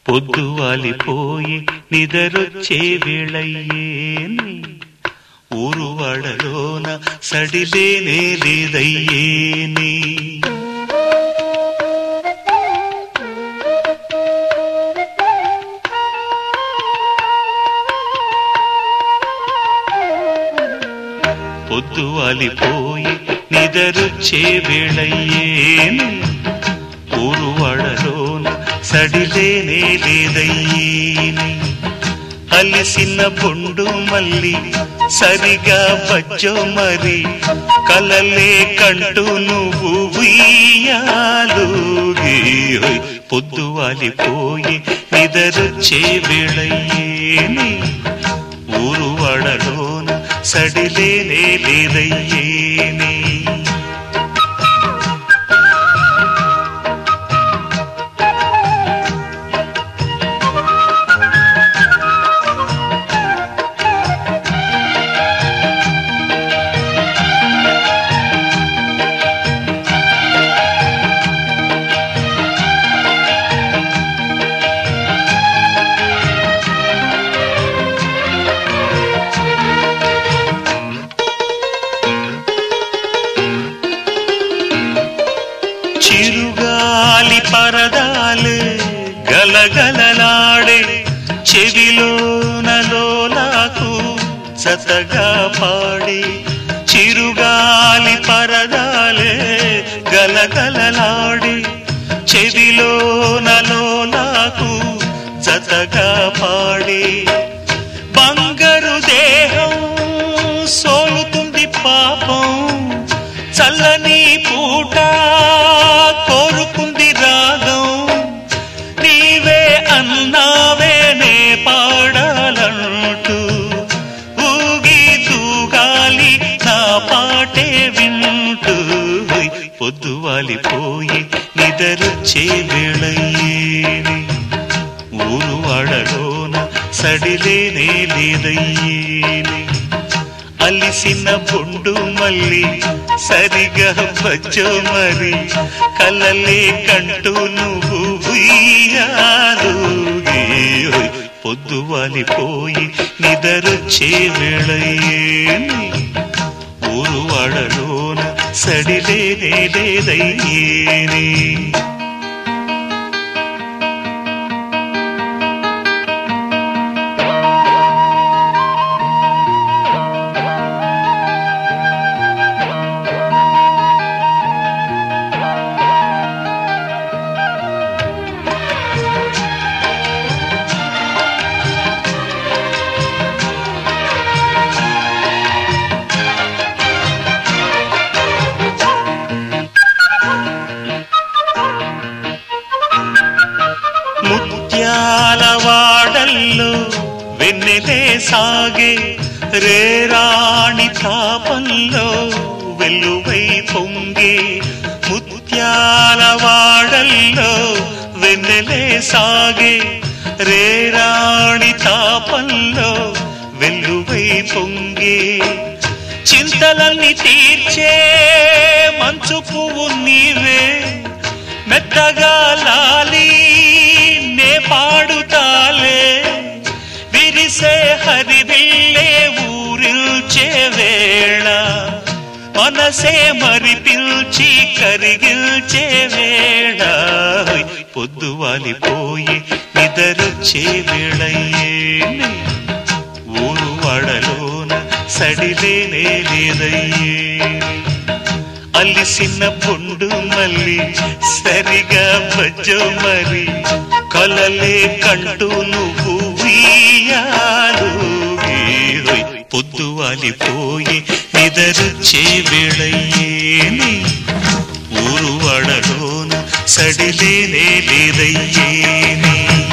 పొద్దు వాలిపోయి నిదరొచ్చే వేళయ్యేని ఊరు వాడలోన సడిలేనే లేదయ్యేని పొద్దు వాలిపోయి నిదరొచ్చే వేళయ్యేని ఊరు వాడలోన సడిలేనే లేదయ్యేని అలిసిన పొండు మల్లి సరిగా బజ్జో మరి కలలే కంటూ నువ్వు ఉయ్యాలుగి పొద్దు వాలిపోయి నిదరొచ్చే వేళయ్యేని ఊరు వాడలోన సడిలేనే లేదయ్యేని చిరుగాలి పరదాలు గలగలలాడే చెవిలోనలోలాకు సతగా పాడి చిరుగాలి పరదాలే గలగలలాడి చెవిలోనలోలాకు జతగా పాడి బంగారు దేహం సోలుతుంది పాపం చల్లని పూట కోరుకుంది రాగం నీవే అన్నావే నే పాడాలంటూ ఊగి తూగాలి నా పాటే వింటూ పొద్దు వాలిపోయి నిదరొచ్చే వేళయ్యేని ఊరు వాడలోన సడిలేనే లేదయ్యేని అలిసిన బొండు మల్లి సరిగా బజ్జో మరి కలలే కంటూ నువ్వు ఉయ్యాలుగి పొద్దు వాలిపోయి నిదరొచ్చే వేళయ్యేని ఊరు వాడలోన సడిలేనే లేదయ్యేని ముత్యాల వాడల్లో వెన్నెలే సాగే రేరాణి తాపంలో వెల్లువై పొంగే ముత్యాల వాడల్లో వెన్నెలే సాగే రేరాణి తాపంలో వెల్లువై పొంగే చింతలన్నీ తీర్చే మంచు పువ్వు నీవే మెత్తగా లాలి నే పాడుతాలే విరిసే హరివిల్లే ఊరిల్చే వేళ మనసే మరి పిల్చి కరిగిల్చే వేళ పొద్దు వాలిపోయి నిదరొచ్చే వేళయ్యేని ఊరు వాడలోన సడిలేనే లేదయ్యేని అలిసిన పొండు మల్లి సరిగా బజ్జో మరి కలలే కంటూ నువ్వు ఉయ్యాలుగి పొద్దు వాలిపోయి నిదరొచ్చే వేళయ్యేని ఊరు వాడలోన సడిలేనే లేదయ్యేని